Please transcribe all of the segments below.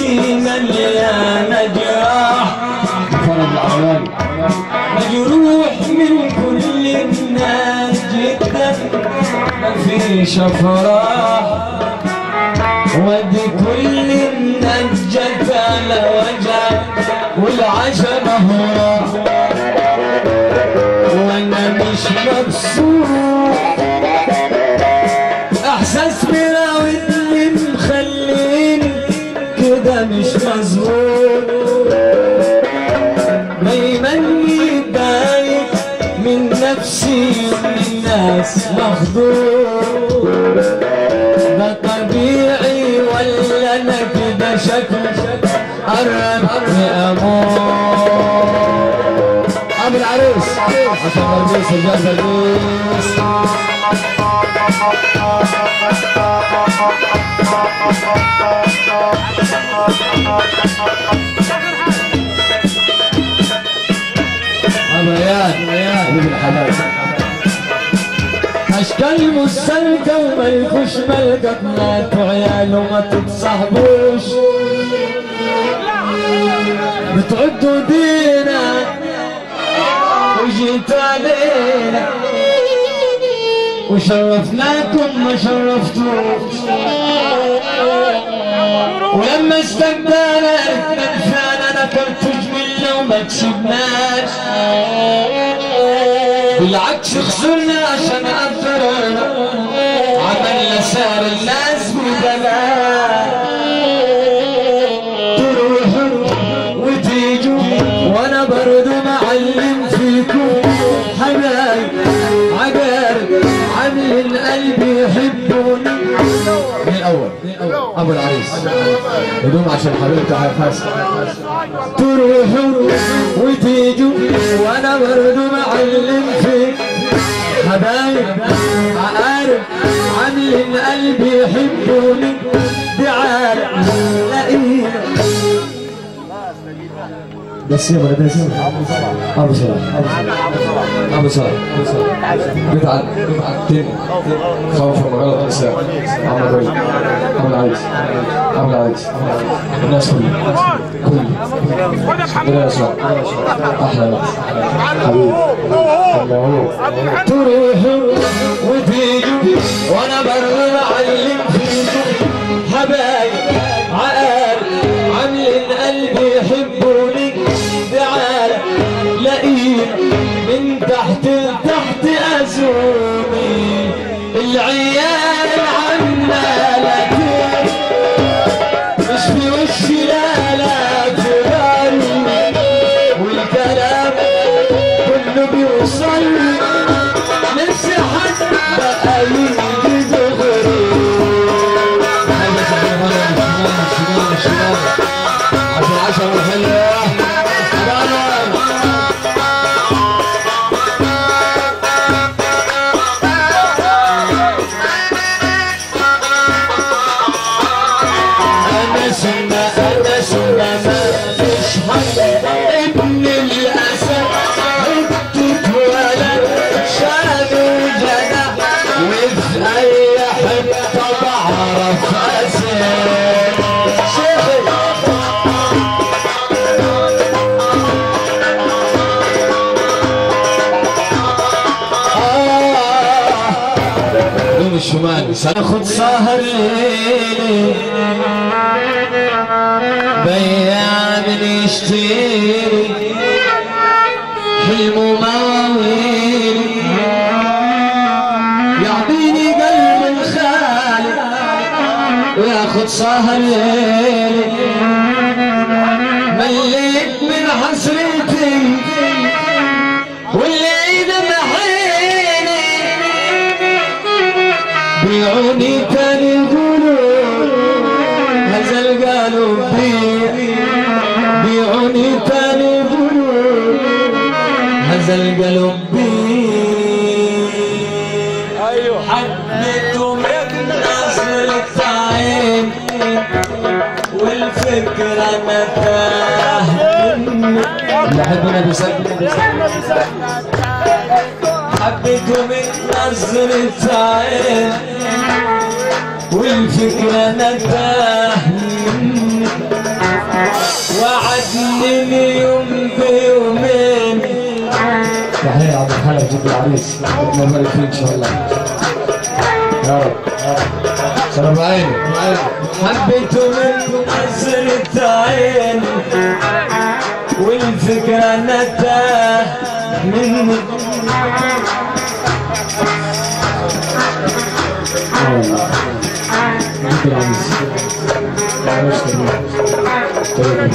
نفسي مليانة جراح فرج العوالي مجروح من كل الناس جدا مفيش افراح ودي كل الناس جت على وجع والعشم هراح وانا مش مبسوط احساس مراودني مخليني كده مش مظبوط دايما يتضايق من نفسي ومن الناس مخدوع ده طبيعي ولا انا كده شكل قربت اموت ابو العريس عشان بلبيس الجاز بلبيس ريان ريان ابن الحلال اشكال مستلقى وملكوش ملقى طلعت عيال وما تتصاحبوش بتعدوا دينا وجيت علينا وشرفناكم ما شرفتوش ولما استقبلنا فعلا نكرتوش منا وما كسبناش بالعكس خسرنا عشان قدرنا عملنا سعر الناس ببلاش تروحوا وتيجوا وانا برضو معلم فيكم حبايب عقارب عاملين قلبي يحبوني من الاول ابو العريس هدوم عشان حبيبتي يا فاسد تروحوا وتيجوا وانا برضو معلم فيك حبايب عقارب عاملين قلبي يحبوني دعاء لقينا بس يا ولد بس ابو سلام ابو سلام بتعد تاني خوف من غلط الاسلام ابو العريس ابو العريس ابو العريس الناس كلها كل لا اسمع احلى ناس حبيبي الله تروحوا وتيجوا وانا برضه معلم فيكم حبايب عقارب عاملين قلبي يحبوني تعال لاقينا من تحت تحت ازومي العيال عمالة مش في وشي لا لا تبالي والكلام كله بيوصل نفسي حد بقى يجي دغري عشان عشرة الحلوة أنا سنة أنا سنة ما فيش حد ابن الأسد حتة ولد شان وجنى وفي أي حتة بعرف أسد شيخي يوم الشمال سناخد سهر ليلي بياع من يشتري حلمه مواويل يعطيني قلب الخالق وياخد سهر ليلي مليت من حسرتي واللي دمع عيني بيعوني تاني قلوب هذا القلب بيع بيعوني تاني قلوب هذا القلب بيع ايوه حبيته من نظرة عين والفكرة متاه اللي حبنا بيسجل حبيته من نظرة عين والفكرة نتاه هلا بجد العريس ربنا يبارك فيك ان شاء الله يا رب سلام عيني حبيته من نظرة عين والفكرة نتاه مني اه والله جد العريس معلش طيب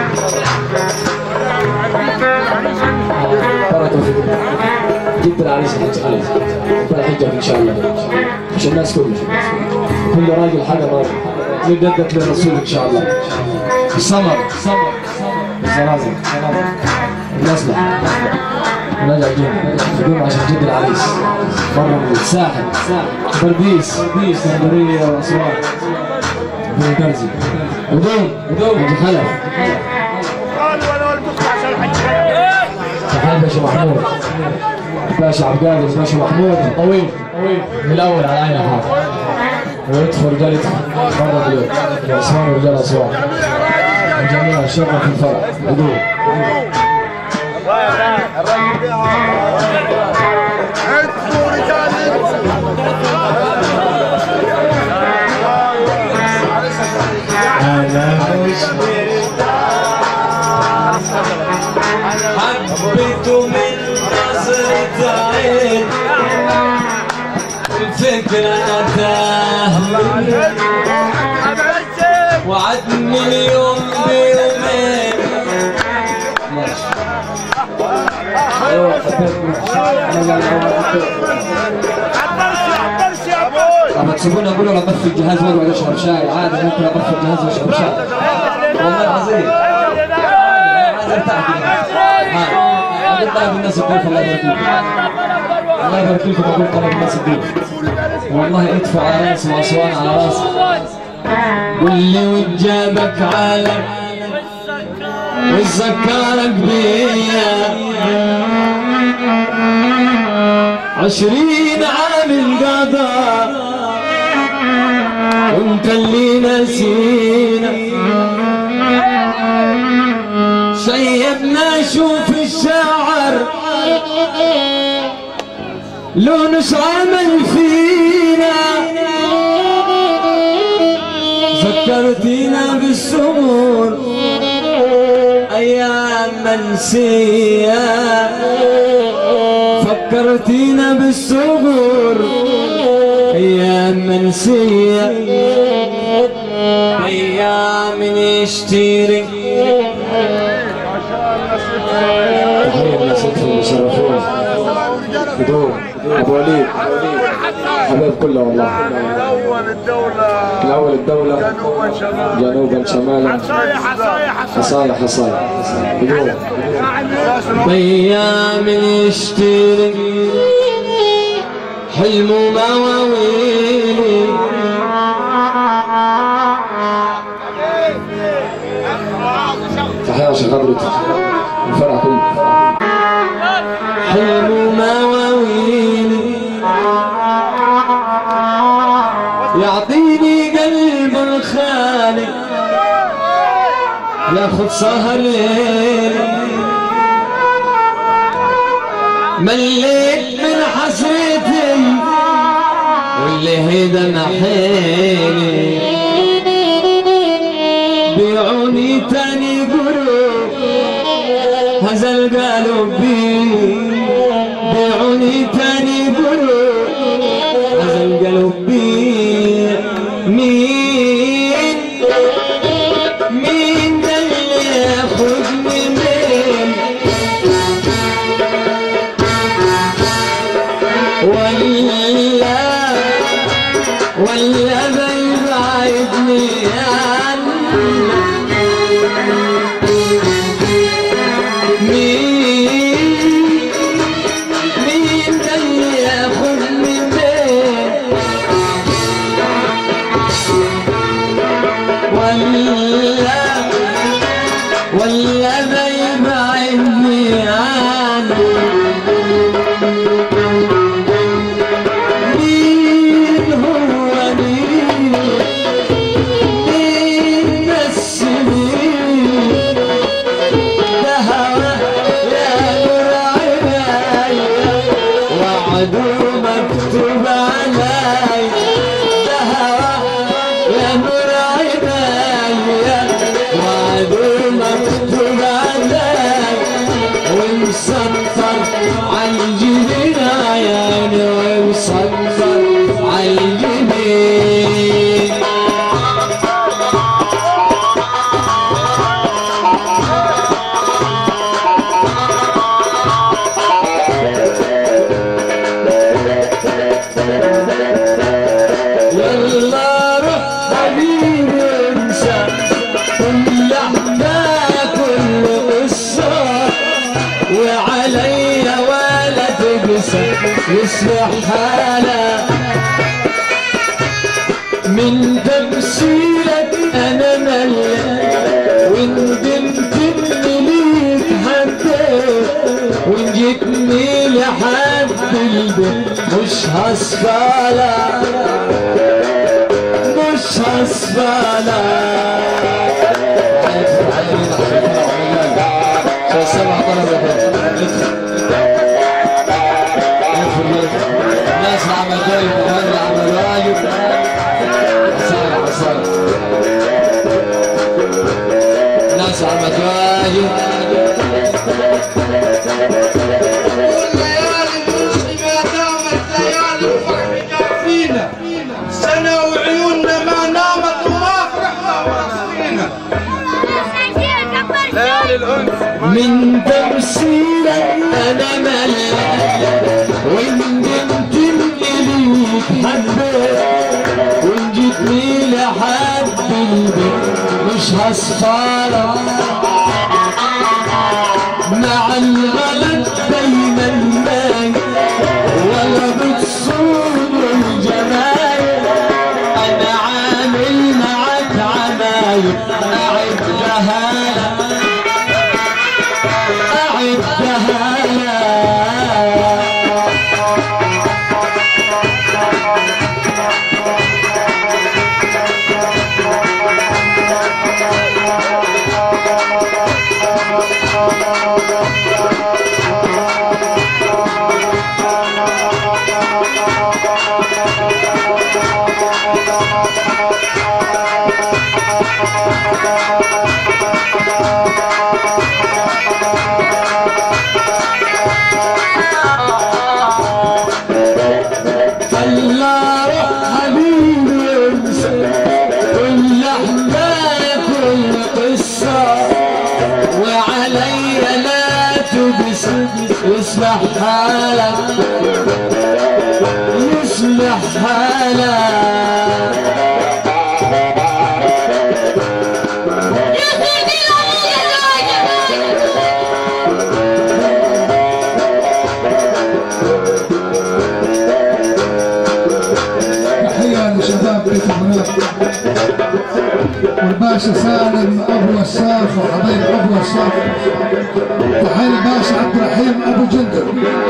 بركة فيك جد العريس يا حاج علي ربنا يحجك ان شاء الله عشان الناس كلها كل راجل حاجه راجل يددك للرسول ان شاء الله السمر السمر الزرازر النسلة نرجع جيم نقوم عشان جد العريس مرة من الساحل برديس برديس اسكندرية وأسوان بن درزي ودوم ودوم حاج خلف تحية باشا محمود باشا عبد القادر باشا محمود طويل طويل من الأول على عين حاجة ويدخل رجال يدخل مرة باليوم أسوان ورجال أسوان الجميع الشرطة في الفرع بدون أنا مش مرتاح حبيته من نظرة عين الفكرة تاه مني وعدني اليوم بيومين لما تسيبوني اقول له بف الجهاز واقعد اشرب شاي عادي ممكن ابف الجهاز واشرب شاي والله العظيم عايز ارتاح كده اقول طلب الناس الضيوف الله يبارك لكم الله يبارك لكم اقول طلب الناس الضيوف والله ادفع على راسي واسوان على راسي قل لي وجابك عالم وذكرك بيا عشرين عام قضى وانت اللي نسينا شيبنا شوف الشاعر لو نش عمل فينا ذكرتينا بالسرور ايام منسيه فكرتينا بالسرور ايام منسيه ايام نشتري تحية الناس اللي يشرفون بدون ابو وليد حبيب كله والله اول الدولة الاول الدولة جنوبا شمالا جنوبا شمالا حصايا حصايا بدون ايام نشتري حلم ومواويلي تحية عشان حضرتك الفرع كله حلم ومواويلي يعطيني قلب الخالي ياخد سهر ليلي مليت من حسرتي واللي هيدا محيلي بيعوني تاني قلوب هزل قلب بي بيعوني تاني قلوب هزل قلب بي مين مين ده اللي ياخدني من ولا ولا بيبعدني عنك مين عدو مكتوب عليك ومسطر عالجبين عياني ومسطر عالجبين يلا روح حبيبي انسى كل احداث كل قصه وعليا ولا تقسى يصبح حالة من تمثيلك انا مليت وندمت اني ليك حبيت وان جيتني لحد البيت مش هصفالك مش هصفالك سبع طلب الناس عمل واجب وهذا عمل واجب سارع سارع الناس عمل واجب الليالي المسلمة نامت ليالي الفرح فينا سنة وعيوننا ما نامت وما فرحنا ورسمينا ليالي الأنس من تمثيلك انا مليت وندمت اني ليك حبيت وان جيتني لحد البيت مش هصفالك مع الغلط دايما ماي ولا بتصون الجمايل انا عامل معاك عمايل اعدها لك اعدها لك الله روح حبيبي انسى كل احبالك كل قصة وعلي لا تبسم يصلح حالك يصلح حالك تحية لشباب بيت المناخ والباشا سالم ابو وساف وحبيب ابو وساف تحية الباشا عبد الرحيم ابو جندر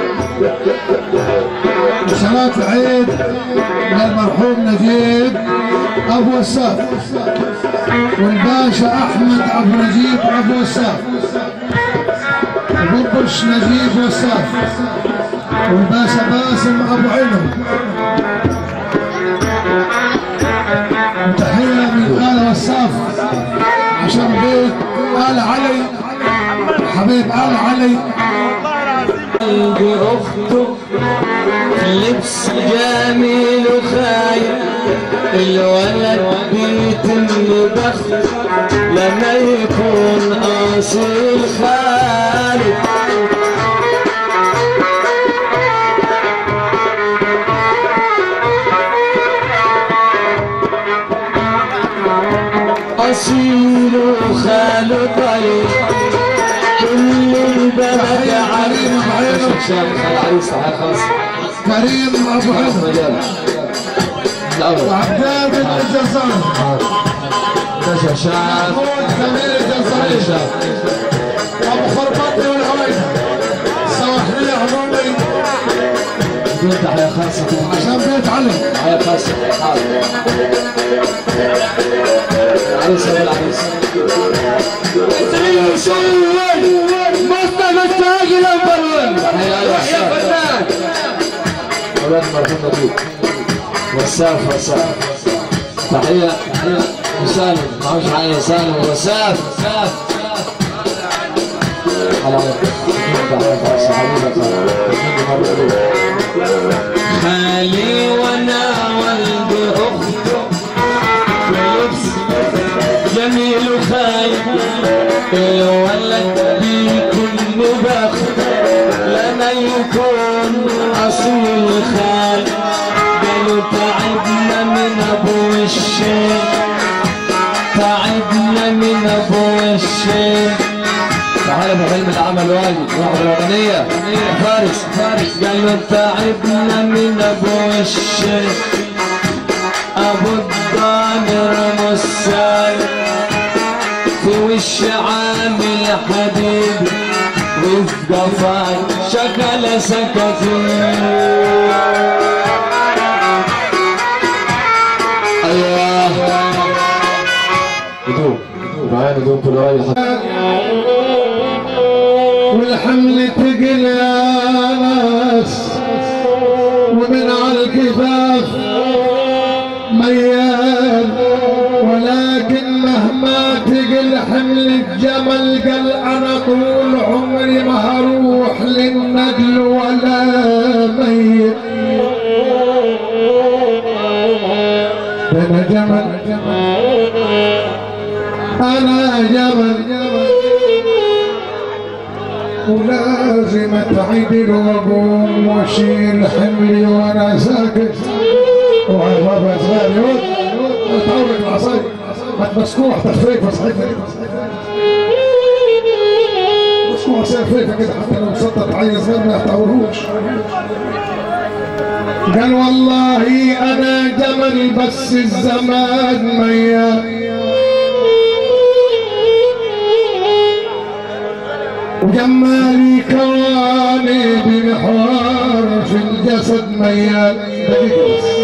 وصلاة العيد للمرحوم نجيب ابو وساف والباشا احمد ابو نجيب ابو وساف وبربش نجيب وساف والباشا باسم ابو علم تحية من آل وساف عشان بيت آل علي حبيب آل علي قلبي اخته لبس جميل وخايف الولد بيتم بخت لما يكون اصيل خالد اصيل وخاله طيب كل البلد عارف عينه شاب العريس تعال خلاص كريم أبو حسن مجال الأول وعباد الجزائر باشا شاب محمود سمير علي الجزائر شاب أبو خربطي والعويس السواحلية عمومي بدون تحية خاصة عشان بيت علي تحية خاصة حاضر العريس أبو العريس مصطفى التاجي نمبر 1 تحية على روح يا وساف فنان أولاد مرحوم نبيل وساف وساف تحية تحية سالم معوش حاجة سالم وساف ساف على خالي وانا والد اخته ولبس جميل وخايف الولد بيكون بخت لما يكون اصيل خال قالوا تعبنا من ابو الشيخ تعبنا من ابو الشيخ تعال بحلم العمل واجد واحد الوطنية فارس فارس قالوا تعبنا من ابو الشيخ ابو الضامر مسال في وش عامل حبيب وفي قفاي شكل سكتين ايوه بدون معايا بدون كل راجل حط والحمل تقل يا ناس ومن على الكفاف ميال ولكن مهما تقل حمل الجمل قال انا طول عمري ما هروح للنقل ولا ميت انا جمل انا جمل ولازم اتعدل واقوم واشيل حملي وانا ساكت اوعى بابا صغير يود تعورك العصاية ما تمسكوها تخفيك بس مسكوها عصاية خفيفة كده حتى لو صدت عيل صغير ما يحتوروش قال والله انا جمل بس الزمان ميال وجمالي كواني بمحور في الجسد ميال دقيقة بس.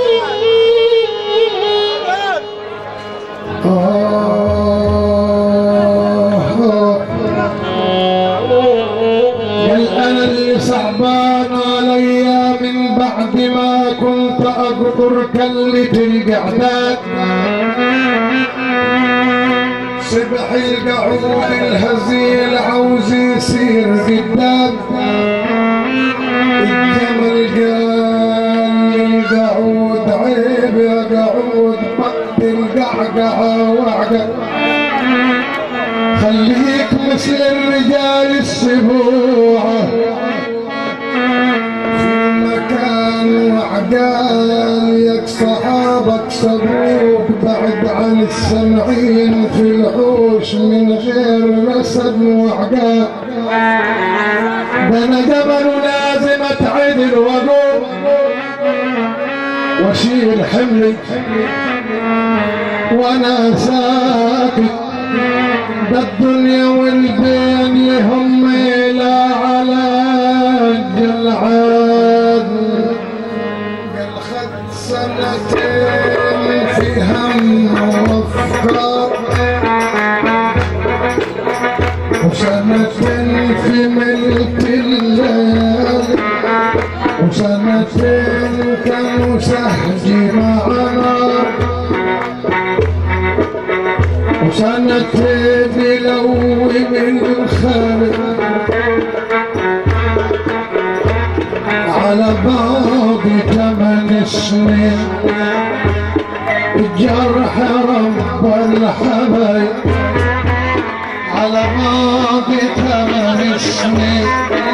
آه. قال انا اللي صعبان عليا من بعد ما كنت اقدر كلة القعدات سبح القعود الهزيل عاوز يصير قدام الجمل قال القعود عيب يا قعود بطل القعقعة وعقة خليك مثل الرجال السبوعة في مكان وعقال يك صحابك سبوك بعد عن السمعين في الحوش من غير رسد وعقال ده انا جبل لازم اتعدل واقوم واشيل حملي وانا ساكت ده الدنيا والبين يهم لا على الجلعاد قال خد سنتين في هم وافكار وسنتين في ملك الليل وسنتين كانوا سهجي معنا وسنتين يلوي من الخارج على بعض ثمان سنين الجرح رب الحبايب على بعض ثمان سنين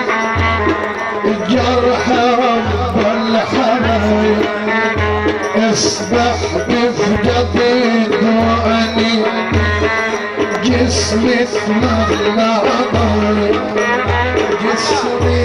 الجرح رب الحبايب اصبح بفجديد واني جسمي اتملى عضل جسمي